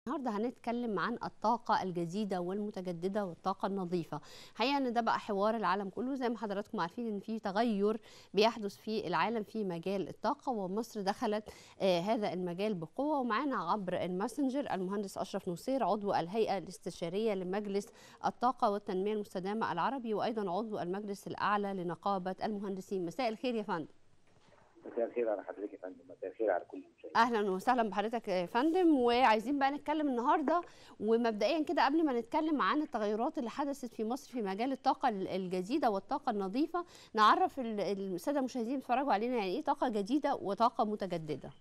النهارده هنتكلم عن الطاقة الجديدة والمتجددة والطاقة النظيفة. حقيقة ان ده بقى حوار العالم كله زي ما حضراتكم عارفين ان في تغير بيحدث في العالم في مجال الطاقة ومصر دخلت آه هذا المجال بقوة ومعانا عبر الماسنجر المهندس أشرف نصير عضو الهيئة الاستشارية لمجلس الطاقة والتنمية المستدامة العربي وأيضا عضو المجلس الأعلى لنقابة المهندسين. مساء الخير يا فندم. مساء الخير على حضرتك يا فندم مساء الخير على كل المشاهدين اهلا وسهلا بحضرتك يا فندم وعايزين بقى نتكلم النهارده ومبدئيا كده قبل ما نتكلم عن التغيرات اللي حدثت في مصر في مجال الطاقه الجديده والطاقه النظيفه نعرف الساده المشاهدين بيتفرجوا علينا يعني ايه طاقه جديده وطاقه متجدده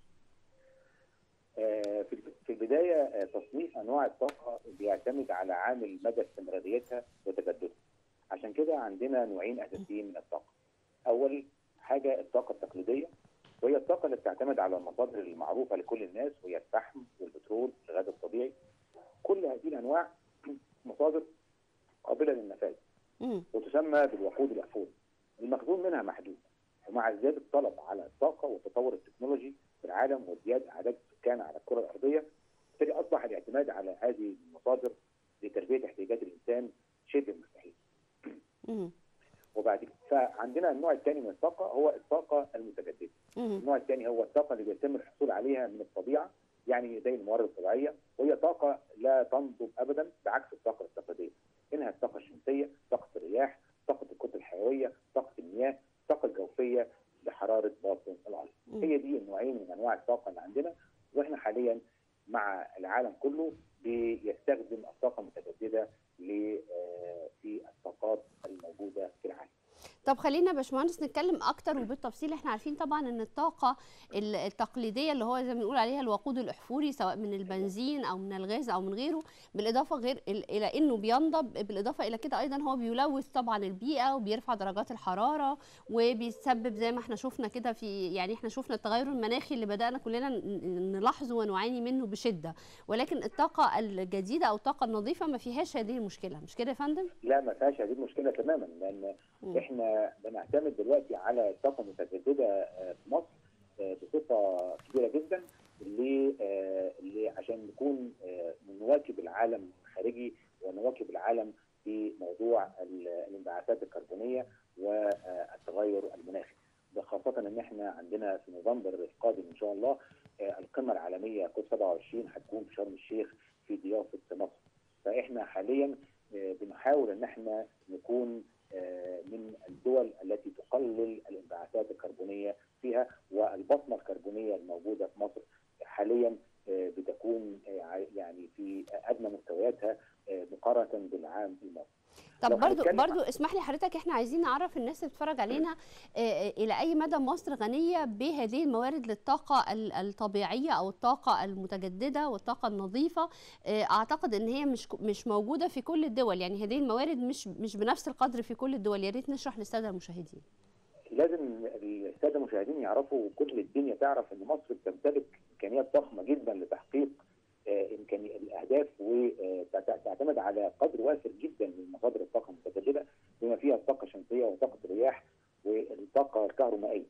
في البدايه تصنيف انواع الطاقه بيعتمد على عامل مدى استمراريتها وتجددها عشان كده عندنا نوعين اساسيين من الطاقه اول حاجه الطاقه التقليديه وهي الطاقه اللي بتعتمد على المصادر المعروفه لكل الناس وهي الفحم والبترول الغاز الطبيعي كل هذه الانواع مصادر قابله للنفاذ وتسمى بالوقود الاحفوري المخزون منها محدود ومع ازدياد الطلب على الطاقه والتطور التكنولوجي في العالم وازدياد اعداد السكان على الكره الارضيه بالتالي اصبح الاعتماد على هذه المصادر لتلبيه احتياجات الانسان شبه مستحيل. وبعد فعندنا النوع الثاني من الطاقه هو الطاقه المتجدده. النوع الثاني هو الطاقه اللي بيتم الحصول عليها من الطبيعه يعني زي الموارد الطبيعيه وهي طاقه لا تنضب ابدا بعكس الطاقه التقليديه. منها الطاقه الشمسيه، طاقه الرياح، طاقه الكتل الحيويه، طاقه المياه، الطاقه الجوفيه بحراره باطن الارض. هي دي النوعين من انواع الطاقه اللي عندنا واحنا حاليا مع العالم كله بيستخدم الطاقه المتجدده في الطاقات الموجوده في العالم. طب خلينا يا باشمهندس نتكلم اكتر وبالتفصيل احنا عارفين طبعا ان الطاقه التقليديه اللي هو زي ما بنقول عليها الوقود الاحفوري سواء من البنزين او من الغاز او من غيره بالاضافه غير الى انه بينضب بالاضافه الى كده ايضا هو بيلوث طبعا البيئه وبيرفع درجات الحراره وبيسبب زي ما احنا شفنا كده في يعني احنا شفنا التغير المناخي اللي بدانا كلنا نلاحظه ونعاني منه بشده ولكن الطاقه الجديده او الطاقه النظيفه ما فيهاش هذه المشكله مش كده يا فندم؟ لا ما فيهاش هذه المشكله تماما لان م. احنا بنعتمد دلوقتي على الطاقه المتجدده في مصر بصفه كبيره جدا اللي عشان نكون نواكب العالم الخارجي ونواكب العالم في موضوع الانبعاثات الكربونيه والتغير المناخي خاصه ان احنا عندنا في نوفمبر القادم ان شاء الله القمه العالميه كوب 27 هتكون في شرم الشيخ في ضيافه مصر فاحنا حاليا بنحاول ان احنا نكون من الدول التي تقلل الانبعاثات الكربونيه فيها والبصمه الكربونيه الموجوده في مصر حاليا بتكون يعني في ادنى مستوياتها مقارنه بالعام الماضي. طب برضو برضو اسمح لي حضرتك احنا عايزين نعرف الناس اللي بتتفرج علينا اه الى اي مدى مصر غنيه بهذه الموارد للطاقه الطبيعيه او الطاقه المتجدده والطاقه النظيفه اه اعتقد ان هي مش مش موجوده في كل الدول يعني هذه الموارد مش مش بنفس القدر في كل الدول يا ريت نشرح للساده المشاهدين. لازم الساده المشاهدين يعرفوا وكل الدنيا تعرف ان مصر بتمتلك امكانيات ضخمه جدا لتحقيق امكانيه الاهداف وتعتمد على قدر وافر جدا من مصادر الطاقه المتجدده بما فيها الطاقه الشمسيه وطاقه الرياح والطاقه الكهرومائيه.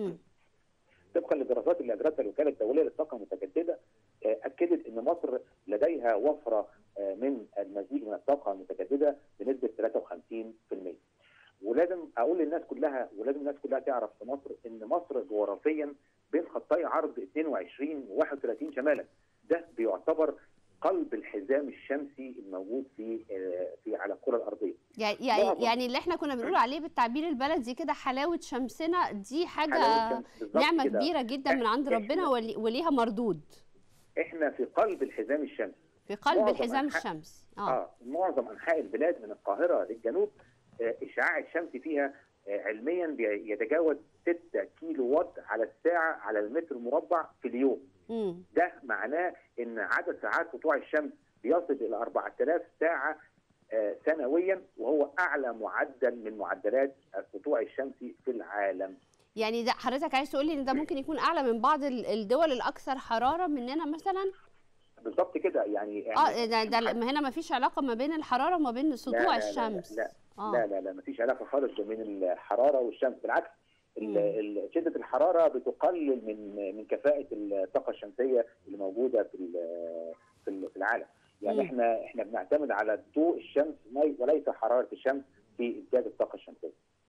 طبقا للدراسات اللي اجرتها الوكاله الدوليه للطاقه المتجدده اكدت ان مصر لديها وفره من المزيج من الطاقه المتجدده بنسبه 53%. ولازم اقول للناس كلها ولازم الناس كلها تعرف في مصر ان مصر جغرافيا بين خطي عرض 22 و 31 شمالا ده بيعتبر قلب الحزام الشمسي الموجود في في على الكره الارضيه يعني يعني اللي احنا كنا بنقول عليه بالتعبير البلدي كده حلاوه شمسنا دي حاجه نعمه كده. كبيره جدا من عند ربنا وليها مردود احنا في قلب الحزام الشمسي في قلب الحزام الشمسي اه, آه معظم انحاء البلاد من القاهره للجنوب اشعاع الشمس فيها علميا يتجاوز 6 كيلو وات على الساعه على المتر مربع في اليوم. مم. ده معناه ان عدد ساعات سطوع الشمس بيصل الى 4000 ساعه سنويا وهو اعلى معدل من معدلات السطوع الشمسي في العالم. يعني ده حضرتك عايز تقول لي ان ده ممكن يكون اعلى من بعض الدول الاكثر حراره مننا مثلا؟ بالظبط كده يعني اه ده, ده هنا ما فيش علاقه ما بين الحراره وما بين سطوع لا لا الشمس لا لا, آه. لا لا لا ما فيش علاقه خالص بين الحراره والشمس بالعكس شده الحراره بتقلل من من كفاءه الطاقه الشمسيه اللي موجوده في في العالم يعني مم. احنا احنا بنعتمد على ضوء الشمس ما- وليس حراره الشمس في انتاج الطاقه الشمسيه